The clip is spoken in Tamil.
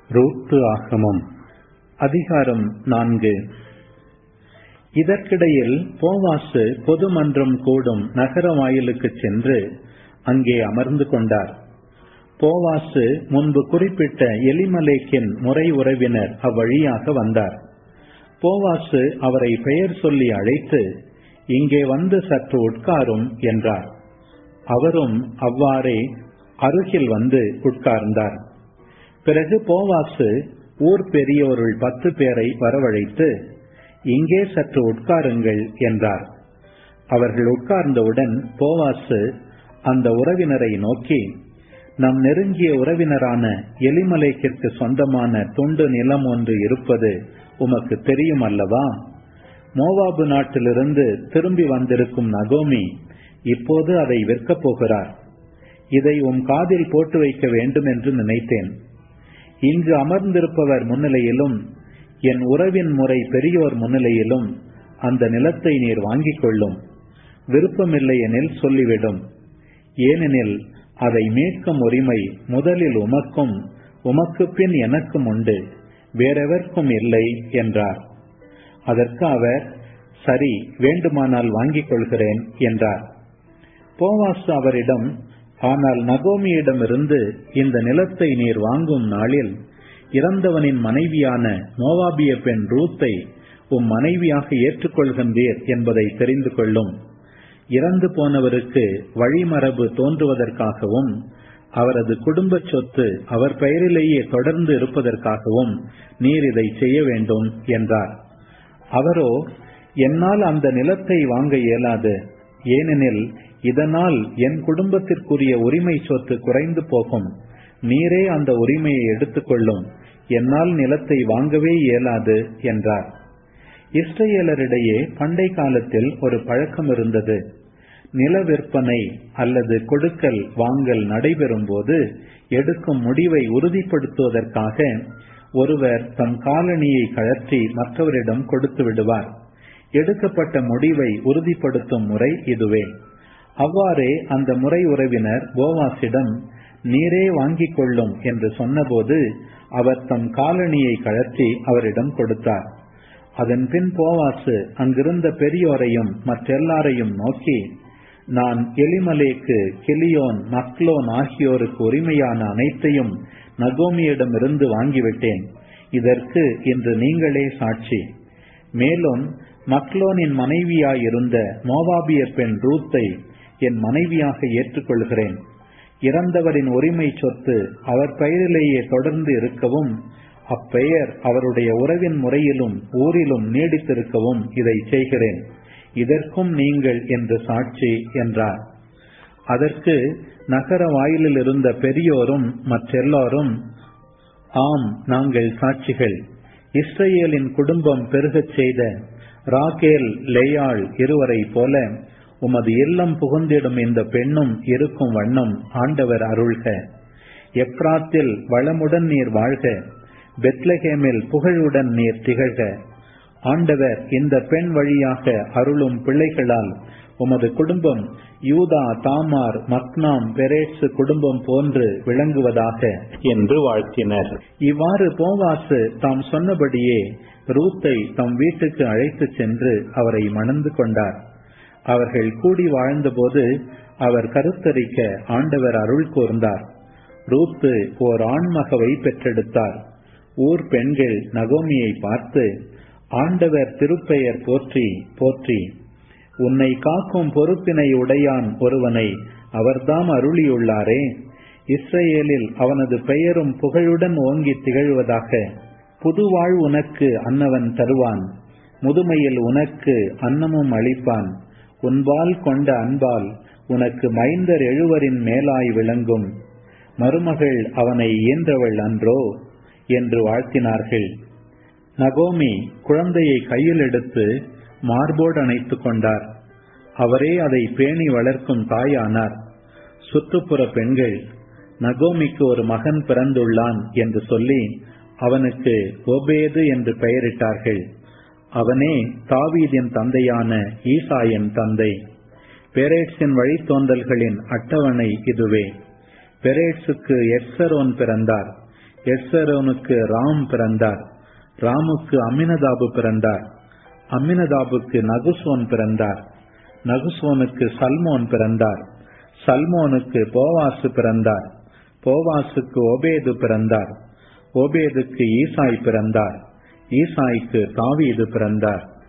ரூத்து ஆகமம் அதிகாரம் நான்கு இதற்கிடையில் போவாசு பொது மன்றம் கூடும் நகர வாயிலுக்குச் சென்று அங்கே அமர்ந்து கொண்டார் போவாசு முன்பு குறிப்பிட்ட எலிமலேக்கின் முறை உறவினர் அவ்வழியாக வந்தார் போவாசு அவரை பெயர் சொல்லி அழைத்து இங்கே வந்து சற்று உட்காரும் என்றார் அவரும் அவ்வாறே அருகில் வந்து உட்கார்ந்தார் பிறகு போவாசு ஊர் பெரியோருள் பத்து பேரை வரவழைத்து இங்கே சற்று உட்காருங்கள் என்றார் அவர்கள் உட்கார்ந்தவுடன் போவாசு அந்த உறவினரை நோக்கி நம் நெருங்கிய உறவினரான எலிமலைக்கிற்கு சொந்தமான துண்டு நிலம் ஒன்று இருப்பது உமக்கு தெரியும் அல்லவா மோவாபு நாட்டிலிருந்து திரும்பி வந்திருக்கும் நகோமி இப்போது அதை விற்கப் போகிறார் இதை உம் காதில் போட்டு வைக்க வேண்டும் என்று நினைத்தேன் இங்கு அமர்ந்திருப்பவர் முன்னிலையிலும் என் உறவின் முறை பெரியோர் முன்னிலையிலும் அந்த நிலத்தை நீர் வாங்கிக் கொள்ளும் விருப்பமில்லை எனில் சொல்லிவிடும் ஏனெனில் அதை மீட்கும் உரிமை முதலில் உமக்கும் உமக்கு பின் எனக்கும் உண்டு வேறெவர்க்கும் இல்லை என்றார் அதற்கு அவர் சரி வேண்டுமானால் வாங்கிக் கொள்கிறேன் என்றார் போவாசு அவரிடம் ஆனால் நகோமியிடமிருந்து இந்த நிலத்தை நீர் வாங்கும் நாளில் இறந்தவனின் மனைவியான மோவாபிய பெண் ரூத்தை உம் மனைவியாக ஏற்றுக்கொள்கின்றீர் என்பதை தெரிந்து கொள்ளும் இறந்து போனவருக்கு வழிமரபு தோன்றுவதற்காகவும் அவரது குடும்ப சொத்து அவர் பெயரிலேயே தொடர்ந்து இருப்பதற்காகவும் நீர் இதை செய்ய வேண்டும் என்றார் அவரோ என்னால் அந்த நிலத்தை வாங்க இயலாது ஏனெனில் இதனால் என் குடும்பத்திற்குரிய உரிமை சொத்து குறைந்து போகும் நீரே அந்த உரிமையை எடுத்துக்கொள்ளும் என்னால் நிலத்தை வாங்கவே இயலாது என்றார் இஸ்ரேலரிடையே பண்டை காலத்தில் ஒரு பழக்கம் இருந்தது நில விற்பனை அல்லது கொடுக்கல் வாங்கல் நடைபெறும் போது எடுக்கும் முடிவை உறுதிப்படுத்துவதற்காக ஒருவர் தம் காலணியை கழற்றி மற்றவரிடம் கொடுத்து விடுவார் எடுக்கப்பட்ட முடிவை உறுதிப்படுத்தும் முறை இதுவே அவ்வாறே அந்த முறை உறவினர் போவாசிடம் நீரே வாங்கிக் கொள்ளும் என்று சொன்னபோது அவர் தம் காலணியை கழற்றி அவரிடம் கொடுத்தார் அதன் பின் போவாசு அங்கிருந்த பெரியோரையும் மற்றெல்லாரையும் நோக்கி நான் எலிமலேக்கு கிளியோன் மக்லோன் ஆகியோருக்கு உரிமையான அனைத்தையும் நகோமியிடமிருந்து வாங்கிவிட்டேன் இதற்கு இன்று நீங்களே சாட்சி மேலும் மக்லோனின் மனைவியாயிருந்த மோவாபிய பெண் ரூத்தை என் மனைவியாக ஏற்றுக்கொள்கிறேன் இறந்தவரின் உரிமை சொத்து அவர் பெயரிலேயே தொடர்ந்து இருக்கவும் அப்பெயர் அவருடைய உறவின் முறையிலும் ஊரிலும் நீடித்திருக்கவும் இதை செய்கிறேன் இதற்கும் நீங்கள் என்று சாட்சி என்றார் அதற்கு நகர வாயிலில் இருந்த பெரியோரும் மற்றெல்லாரும் ஆம் நாங்கள் சாட்சிகள் இஸ்ரேலின் குடும்பம் பெருகச் செய்த ராகேல் லேயாள் இருவரை போல உமது இல்லம் புகுந்திடும் இந்த பெண்ணும் இருக்கும் வண்ணம் ஆண்டவர் அருள்க எப்ராத்தில் வளமுடன் நீர் வாழ்க பெத்லஹேமில் புகழுடன் நீர் திகழ்க ஆண்டவர் இந்த பெண் வழியாக அருளும் பிள்ளைகளால் உமது குடும்பம் யூதா தாமார் மக்னாம் பெரேட்சு குடும்பம் போன்று விளங்குவதாக என்று வாழ்த்தினர் இவ்வாறு போவாசு தாம் சொன்னபடியே ரூத்தை தம் வீட்டுக்கு அழைத்து சென்று அவரை மணந்து கொண்டார் அவர்கள் கூடி வாழ்ந்தபோது அவர் கருத்தரிக்க ஆண்டவர் அருள் கூர்ந்தார் ரூத்து ஓர் ஆண்மகவை பெற்றெடுத்தார் ஊர் பெண்கள் நகோமியை பார்த்து ஆண்டவர் திருப்பெயர் போற்றி போற்றி உன்னை காக்கும் பொறுப்பினை உடையான் ஒருவனை அவர்தாம் அருளியுள்ளாரே இஸ்ரேலில் அவனது பெயரும் புகழுடன் ஓங்கி திகழ்வதாக புதுவாழ் உனக்கு அன்னவன் தருவான் முதுமையில் உனக்கு அன்னமும் அளிப்பான் உன்பால் கொண்ட அன்பால் உனக்கு மைந்தர் எழுவரின் மேலாய் விளங்கும் மருமகள் அவனை இயன்றவள் அன்றோ என்று வாழ்த்தினார்கள் நகோமி குழந்தையை கையில் எடுத்து மார்போடு அணைத்துக் கொண்டார் அவரே அதை பேணி வளர்க்கும் தாயானார் சுற்றுப்புற பெண்கள் நகோமிக்கு ஒரு மகன் பிறந்துள்ளான் என்று சொல்லி அவனுக்கு ஒபேது என்று பெயரிட்டார்கள் அவனே தாவீதின் தந்தையான ஈசாயின் தந்தை பெரேட்ஸின் வழித்தோன்றல்களின் அட்டவணை இதுவே பெரேட்ஸுக்கு எக்ஸரோன் பிறந்தார் எஸ்ஸரோனுக்கு ராம் பிறந்தார் ராமுக்கு அமினதாபு பிறந்தார் அமினதாபுக்கு நகுசோன் பிறந்தார் நகுசோனுக்கு சல்மோன் பிறந்தார் சல்மோனுக்கு போவாசு பிறந்தார் போவாசுக்கு ஒபேது பிறந்தார் ஒபேதுக்கு ஈசாய் பிறந்தார் ஈசாய்க்கு தாவீது பிறந்தார்